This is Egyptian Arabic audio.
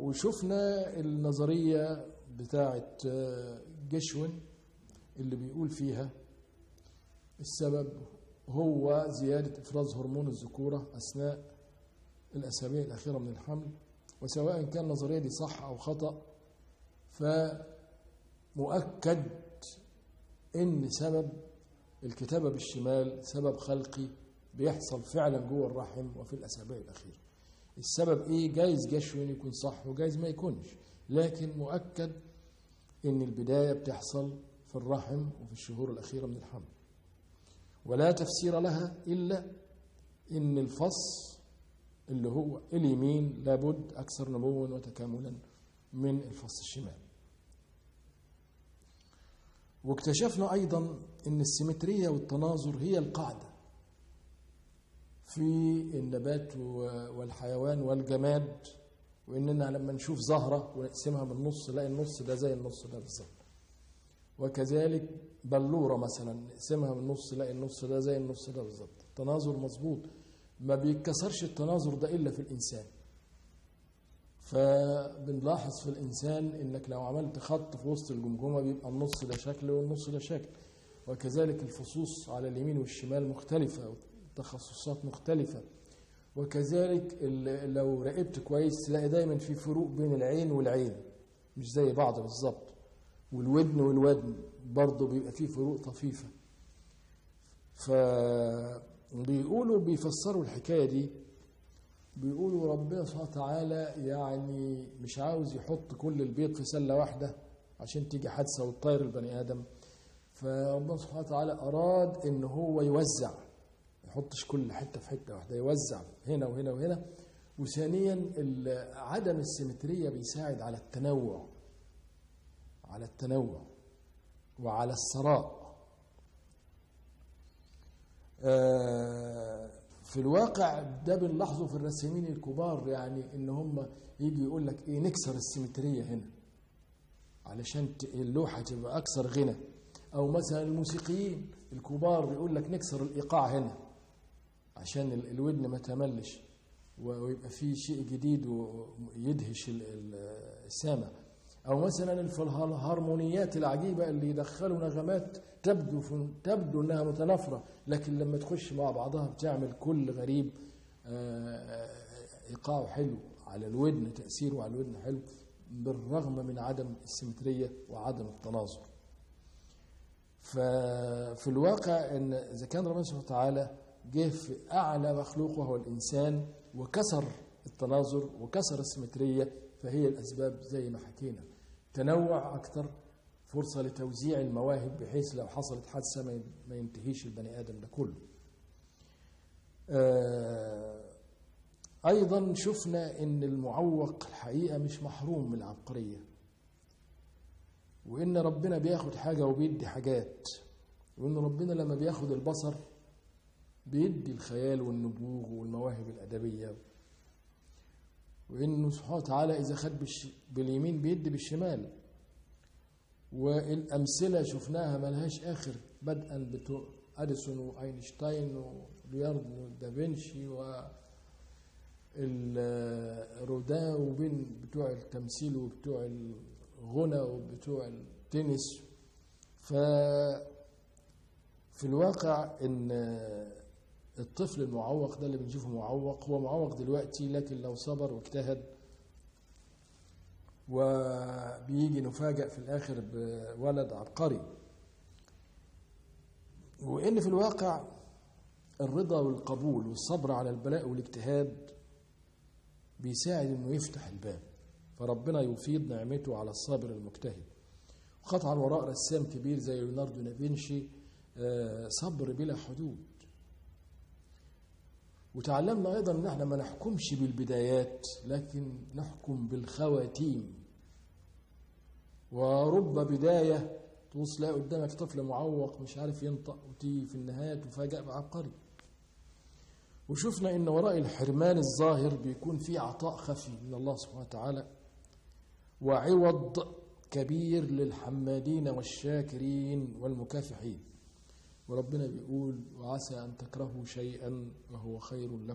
وشفنا النظرية بتاعة آه، جشون اللي بيقول فيها السبب هو زيادة إفراز هرمون الذكورة أثناء الأسابيع الأخيرة من الحمل وسواء كان النظرية دي صح أو خطأ فمؤكد إن سبب الكتابة بالشمال سبب خلقي بيحصل فعلا جوه الرحم وفي الأسابيع الأخيرة السبب إيه جايز جشون يكون صح وجايز ما يكونش لكن مؤكد إن البداية بتحصل في الرحم وفي الشهور الأخيرة من الحمل ولا تفسير لها إلا إن الفص اللي هو اليمين لابد أكثر نموا وتكاملا من الفص الشمال واكتشفنا أيضا أن السيمترية والتناظر هي القاعدة في النبات والحيوان والجماد وإننا لما نشوف زهرة ونقسمها من نص نلاقي النص ده زي النص ده بالظبط وكذلك بلورة مثلا نقسمها من نص نلاقي النص ده زي النص ده بالظبط التناظر مظبوط ما بيتكسرش التناظر ده إلا في الإنسان فبنلاحظ في الإنسان إنك لو عملت خط في وسط الجمجمة بيبقى النص ده شكل والنص ده شكل وكذلك الفصوص على اليمين والشمال مختلفة تخصصات مختلفة وكذلك ال- لو راقبت كويس تلاقي دايما في فروق بين العين والعين مش زي بعض بالظبط والودن والودن برضه بيبقى فيه فروق طفيفة فبيقولوا بيفسروا الحكاية دي بيقولوا ربنا سبحانه وتعالى يعني مش عاوز يحط كل البيض في سلة واحدة عشان تيجي حادثة وتطير البني آدم فربنا سبحانه وتعالى أراد إن هو يوزع ما يحطش كل حتة في حتة واحدة يوزع هنا وهنا وهنا وثانيا ال- عدم السيمترية بيساعد على التنوع على التنوع وعلى الثراء آه، في الواقع ده بنلاحظه في الرسامين الكبار يعني ان هم يجي يقول لك ايه نكسر السيمتريه هنا علشان ت- اللوحه تبقى اكثر غنى او مثلا الموسيقيين الكبار يقول لك نكسر الايقاع هنا عشان ال- الودن ما تملش و- ويبقى فيه شيء جديد ويدهش ال- ال- السامع او مثلا في الها- الهارمونيات العجيبه اللي يدخلوا نغمات تبدو في تبدو انها متنافره لكن لما تخش مع بعضها بتعمل كل غريب آه، ايقاعه حلو على الودن تاثيره على الودن حلو بالرغم من عدم السيمتريه وعدم التناظر ففي الواقع ان اذا كان ربنا سبحانه وتعالى جه في اعلى مخلوق وهو الانسان وكسر التناظر وكسر السيمتريه فهي الاسباب زي ما حكينا تنوع اكثر فرصه لتوزيع المواهب بحيث لو حصلت حادثه ما- ما ينتهيش البني ادم ده كله. آه، ايضا شفنا ان المعوق الحقيقه مش محروم من العبقريه. وان ربنا بياخد حاجه وبيدي حاجات وان ربنا لما بياخد البصر بيدي الخيال والنبوغ والمواهب الادبيه وانه سبحانه وتعالى اذا خد بالش... باليمين بيدي بالشمال والامثله شفناها ملهاش اخر بدءا بتوع اديسون واينشتاين وليوناردو دافنشي و ال- رودان وبين بتوع التمثيل وبتوع الغنى وبتوع التنس ف في الواقع ان الطفل المعوق ده اللي بنشوفه معوق هو معوق دلوقتي لكن لو صبر واجتهد وبيجي نفاجأ في الآخر بولد عبقري وإن في الواقع الرضا والقبول والصبر على البلاء والاجتهاد بيساعد إنه يفتح الباب فربنا يفيض نعمته على الصابر المجتهد وقطعا وراء رسام كبير زي ليوناردو دافنشي آه، صبر بلا حدود وتعلمنا ايضا ان احنا ما نحكمش بالبدايات لكن نحكم بالخواتيم ورب بدايه تبص تلاقي قدامك طفل معوق مش عارف ينطق وتيجي في النهايه تفاجأ بعبقري وشفنا ان وراء الحرمان الظاهر بيكون في عطاء خفي من الله سبحانه وتعالى وعوض كبير للحمادين والشاكرين والمكافحين وربنا بيقول وعسى أن تكرهوا شيئا وهو خير لكم